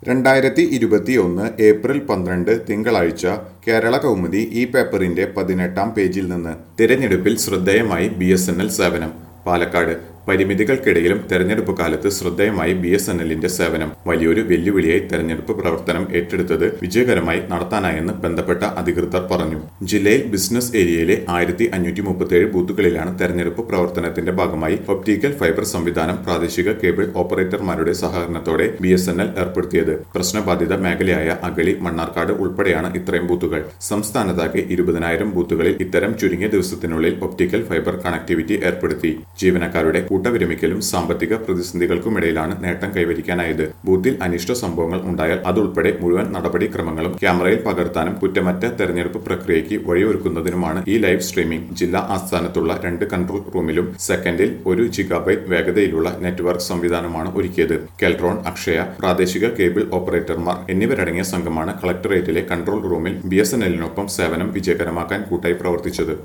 രണ്ടായിരത്തി ഇരുപത്തിയൊന്ന് ഏപ്രിൽ പന്ത്രണ്ട് തിങ്കളാഴ്ച കേരള കൗമുദി ഈ പേപ്പറിന്റെ പതിനെട്ടാം പേജിൽ നിന്ന് തിരഞ്ഞെടുപ്പിൽ ശ്രദ്ധേയമായി ബി സേവനം പാലക്കാട് പരിമിതികൾക്കിടയിലും തെരഞ്ഞെടുപ്പ് കാലത്ത് ശ്രദ്ധേയമായി ബി എസ് എൻ എല്ലിന്റെ സേവനം വലിയൊരു വെല്ലുവിളിയായി തെരഞ്ഞെടുപ്പ് പ്രവർത്തനം ഏറ്റെടുത്തത് വിജയകരമായി നടത്താനായെന്ന് ബന്ധപ്പെട്ട അധികൃതർ പറഞ്ഞു ജില്ലയിൽ ബിസിനസ് ഏരിയയിലെ ആയിരത്തി അഞ്ഞൂറ്റി മുപ്പത്തിയേഴ് ബൂത്തുകളിലാണ് തെരഞ്ഞെടുപ്പ് പ്രവർത്തനത്തിന്റെ ഭാഗമായി ഒപ്റ്റിക്കൽ ഫൈബർ സംവിധാനം പ്രാദേശിക കേബിൾ ഓപ്പറേറ്റർമാരുടെ സഹകരണത്തോടെ ബി എസ് എൻ എൽ ഏർപ്പെടുത്തിയത് പ്രശ്നബാധിത മേഖലയായ അഗളി മണ്ണാർക്കാട് ഉൾപ്പെടെയാണ് ഇത്രയും ബൂത്തുകൾ സംസ്ഥാനത്താകെ ഇരുപതിനായിരം ബൂത്തുകളിൽ ഇത്തരം ചുരുങ്ങിയ ദിവസത്തിനുള്ളിൽ ഒപ്റ്റിക്കൽ ഫൈബർ കണക്ടിവിറ്റി ഏർപ്പെടുത്തി ജീവനക്കാരുടെ കൂട്ടവിരമിക്കലും സാമ്പത്തിക പ്രതിസന്ധികൾക്കുമിടയിലാണ് നേട്ടം കൈവരിക്കാനായത് ബൂത്തിൽ അനിഷ്ട സംഭവങ്ങൾ ഉണ്ടായാൽ അതുൾപ്പെടെ മുഴുവൻ നടപടിക്രമങ്ങളും ക്യാമറയിൽ പകർത്താനും കുറ്റമറ്റ തെരഞ്ഞെടുപ്പ് പ്രക്രിയയ്ക്ക് വഴിയൊരുക്കുന്നതിനുമാണ് ഈ ലൈവ് സ്ട്രീമിംഗ് ജില്ലാ ആസ്ഥാനത്തുള്ള രണ്ട് കൺട്രോൾ റൂമിലും സെക്കൻഡിൽ ഒരു ജിഗാബൈറ്റ് വേഗതയിലുള്ള നെറ്റ്വർക്ക് സംവിധാനമാണ് ഒരുക്കിയത് കെൽട്രോൺ അക്ഷയ പ്രാദേശിക കേബിൾ ഓപ്പറേറ്റർമാർ എന്നിവരടങ്ങിയ സംഘമാണ് കളക്ടറേറ്റിലെ കൺട്രോൾ റൂമിൽ ബി എസ് എൻ എല്ലിനൊപ്പം സേവനം വിജയകരമാക്കാൻ കൂട്ടായി പ്രവർത്തിച്ചത്